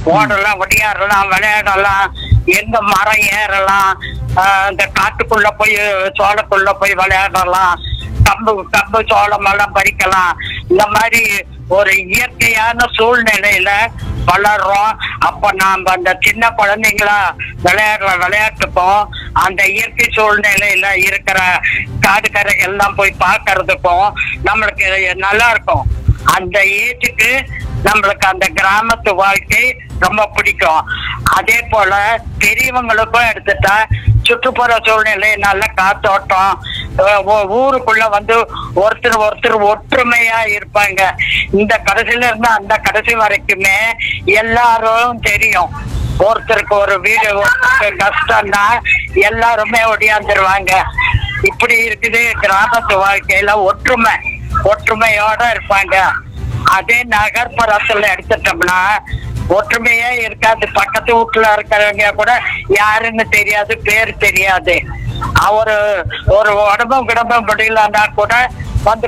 ஓடலாம் ஒடியாடலாம் விளையாடலாம் எங்க மரம் ஏறலாம் ஆஹ் இந்த காட்டுக்குள்ள போய் சோளக்குள்ள போய் விளையாடலாம் கம்பு கம்பு சோளம் எல்லாம் பறிக்கலாம் இந்த மாதிரி ஒரு இயற்கையான சூழ்நிலையில வளர்றோம் அப்ப நாம அந்த சின்ன குழந்தைங்களா விளையாடுற விளையாட்டுக்கும் அந்த இயற்கை சூழ்நிலையில இருக்கிற காடு கரை எல்லாம் போய் பார்க்கறதுக்கும் நம்மளுக்கு நல்லா இருக்கும் அந்த ஏஜுக்கு நம்மளுக்கு அந்த கிராமத்து வாழ்க்கை ரொம்ப பிடிக்கும் அதே போல பெரியவங்களுக்கும் எடுத்துட்டா சுற்றுப்புற சூழ்நிலை நல்ல காத்தோட்டம் அஹ் ஊ- ஊருக்குள்ள வந்து ஒருத்தர் ஒருத்தர் ஒற்றுமையா இருப்பாங்க இந்த கடைசியில இருந்து அந்த கடைசி வரைக்குமே எல்லாரும் தெரியும் ஒருத்தருக்கு ஒரு வீடு ஒருத்தருக்கு கஷ்டம்னா எல்லாருமே ஒடியாந்துருவாங்க இப்படி இருக்குது கிராமத்து வாழ்க்கையில ஒற்றுமை ஒற்றுமையோட இருப்பாங்க அதே நகர்ப்புறத்துல எடுத்துட்டோம்னா ஒற்றுமையே இருக்காது பக்கத்து வீட்டுல இருக்கிறவங்க கூட யாருன்னு தெரியாது பேர் தெரியாது அவரு ஒரு உடம்பும் கிடம்பும் முடியலன்னா கூட வந்து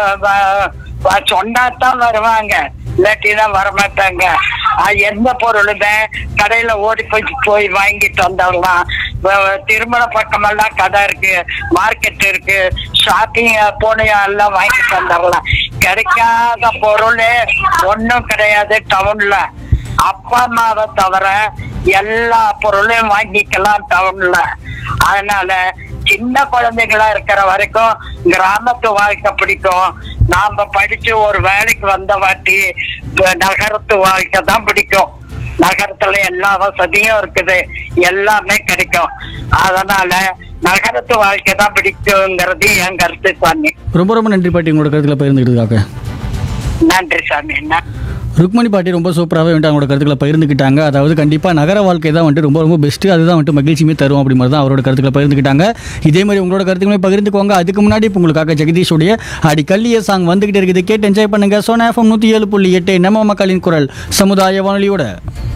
பார்க்க சொன்னாதான் வருவாங்க இல்லாட்டினா வரமாட்டாங்க அது எந்த பொருளுமே கடையில ஓடி போய் போய் வாங்கிட்டு வந்துடலாம் வ- திருமண பக்கமெல்லாம் கடை இருக்கு மார்க்கெட் இருக்கு ஷாப்பிங் போனியா எல்லாம் வாங்கிட்டு வந்துடலாம் கிடைக்காத பொருளே ஒண்ணும் கிடையாது டவுன்ல அப்பா அம்மாவை தவிர எல்லா பொருளையும் வாங்கிக்கலாம் டவுன்ல அதனால சின்ன குழந்தைங்களா இருக்கிற வரைக்கும் கிராமத்து வாழ்க்கை பிடிக்கும் நாம படிச்சு ஒரு வேலைக்கு வந்த வாட்டி இப்ப நகரத்து வாழ்க்கை தான் பிடிக்கும் நகரத்துல எல்லா வசதியும் இருக்குது எல்லாமே கிடைக்கும் அதனால நகரத்து வாழ்க்கை தான் பிடிக்குங்கிறது என் கருத்து சாமி ரொம்ப ரொம்ப நன்றி பாட்டி உங்களோட கருத்துக்களை பகிர்ந்துக்கிட்டதுக்காக நன்றி சாமி என்ன ருக்மணி பாட்டி ரொம்ப சூப்பராகவே வந்துட்டு அவங்களோட கருத்துக்களை பகிர்ந்துக்கிட்டாங்க அதாவது கண்டிப்பாக நகர வாழ்க்கை தான் வந்துட்டு ரொம்ப ரொம்ப பெஸ்ட்டு அதுதான் வந்துட்டு மகிழ்ச்சியுமே தரும் அப்படி மாதிரி தான் அவரோட கருத்துக்களை பகிர்ந்துக்கிட்டாங்க இதே மாதிரி உங்களோட கருத்துக்களை பகிர்ந்துக்கோங்க அதுக்கு முன்னாடி இப்போ உங்களுக்காக ஜெகதீஷுடைய அடி கல்லிய சாங் வந்துகிட்டு இருக்குது கேட்டு என்ஜாய் பண்ணுங்க சோனா எஃப்எம் நூற்றி ஏழு புள்ளி எட்டு நம்ம மக்களின் குரல் சமுதாய வானொலியோட